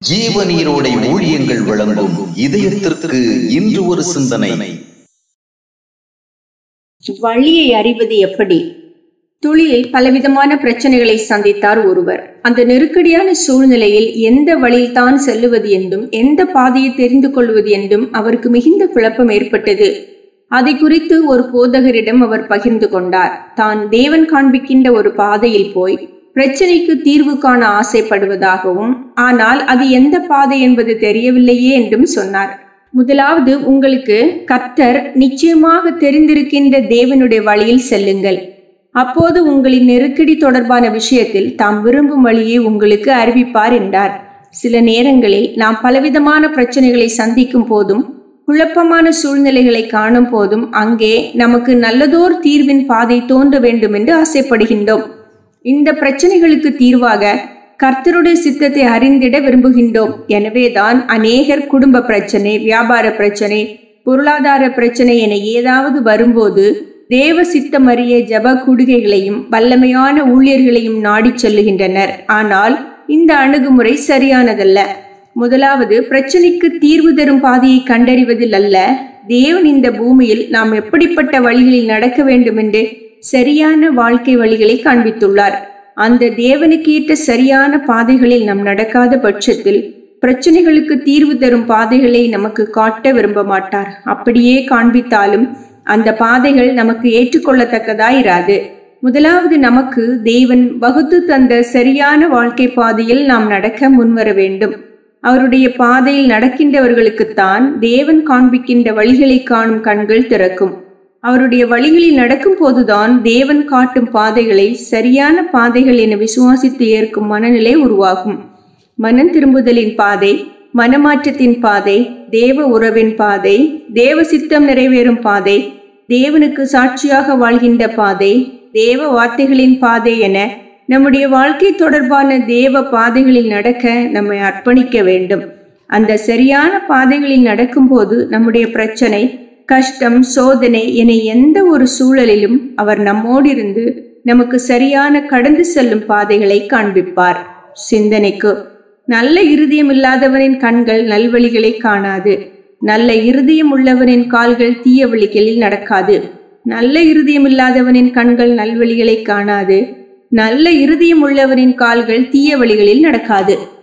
ஜீவநீரோடை ஊழியங்கள் வழங்கும் இதயத்திற்கு இன்று ஒரு சிந்தனை வழியை அறிவது எப்படி தொழிலில் பலவிதமான பிரச்சனைகளை சந்தித்தார் ஒருவர் அந்த நெருக்கடியான சூழ்நிலையில் எந்த வழியில் தான் செல்லுவது என்றும் எந்த பாதையை தெரிந்து கொள்வது என்றும் அவருக்கு மிகுந்த குழப்பம் ஏற்பட்டது அதை குறித்து ஒரு போதகரிடம் அவர் பகிர்ந்து கொண்டார் தான் தேவன் காண்பிக்கின்ற ஒரு பாதையில் போய் பிரச்சனைக்கு தீர்வு காண ஆசைப்படுவதாகவும் ஆனால் அது எந்த பாதை என்பது தெரியவில்லையே என்றும் சொன்னார் முதலாவது உங்களுக்கு கர்த்தர் நிச்சயமாக தெரிந்திருக்கின்ற தேவனுடைய வழியில் செல்லுங்கள் அப்போது உங்களின் நெருக்கடி தொடர்பான விஷயத்தில் தாம் விரும்பும் வழியை உங்களுக்கு அறிவிப்பார் என்றார் சில நேரங்களில் நாம் பலவிதமான பிரச்சனைகளை சந்திக்கும் போதும் குழப்பமான சூழ்நிலைகளை காணும் போதும் அங்கே நமக்கு நல்லதோர் தீர்வின் பாதை தோன்ற வேண்டும் என்று ஆசைப்படுகின்றோம் இந்த பிரச்சனைகளுக்கு தீர்வாக கர்த்தருடைய சித்தத்தை அறிந்திட விரும்புகின்றோம் எனவேதான் அநேகர் குடும்ப பிரச்சனை வியாபார பிரச்சனை பொருளாதார பிரச்சனை என ஏதாவது வரும்போது தேவ சித்தமறிய ஜப குடுகைகளையும் வல்லமையான ஊழியர்களையும் நாடிச் செல்லுகின்றனர் ஆனால் இந்த அணுகுமுறை சரியானதல்ல முதலாவது பிரச்சனைக்கு தீர்வு தரும் பாதையை கண்டறிவதில் அல்ல தேவன் இந்த பூமியில் நாம் எப்படிப்பட்ட வழிகளில் நடக்க வேண்டும் என்று சரியான வாழ்க்கை வழிகளை காண்பித்துள்ளார் அந்த தேவனுக்கு ஏற்ற சரியான பாதைகளில் நாம் நடக்காத பட்சத்தில் பிரச்சனைகளுக்கு தீர்வு தரும் பாதைகளை நமக்கு காட்ட விரும்ப மாட்டார் அப்படியே காண்பித்தாலும் அந்த பாதைகள் நமக்கு ஏற்றுக்கொள்ளத்தக்கதாயிராது முதலாவது நமக்கு தேவன் வகுத்து தந்த சரியான வாழ்க்கை பாதையில் நாம் நடக்க முன்வர வேண்டும் அவருடைய பாதையில் நடக்கின்றவர்களுக்குத்தான் தேவன் காண்பிக்கின்ற வழிகளை காணும் கண்கள் திறக்கும் அவருடைய வழிகளில் நடக்கும் போதுதான் தேவன் காட்டும் பாதைகளை சரியான பாதைகள் என விசுவாசித்து ஏற்கும் மனநிலை உருவாகும் மனம் திரும்புதலின் பாதை மனமாற்றத்தின் பாதை தேவ உறவின் பாதை தேவ சித்தம் நிறைவேறும் பாதை தேவனுக்கு சாட்சியாக வாழ்கின்ற பாதை தேவ வார்த்தைகளின் பாதை என நம்முடைய வாழ்க்கை தொடர்பான தேவ பாதைகளில் நடக்க நம்மை அர்ப்பணிக்க வேண்டும் அந்த சரியான பாதைகளில் நடக்கும்போது நம்முடைய பிரச்சனை கஷ்டம் சோதனை என எந்த ஒரு சூழலிலும் அவர் நம்மோடிருந்து நமக்கு சரியான கடந்து செல்லும் பாதைகளை காண்பிப்பார் சிந்தனைக்கு நல்ல இருதயம் இல்லாதவனின் கண்கள் நல்வழிகளை காணாது நல்ல இருதயம் உள்ளவனின் கால்கள் தீய வழிகளில் நடக்காது நல்ல இருதயம் இல்லாதவனின் கண்கள் நல்வழிகளை காணாது நல்ல இருதயம் உள்ளவனின் கால்கள் தீய வழிகளில் நடக்காது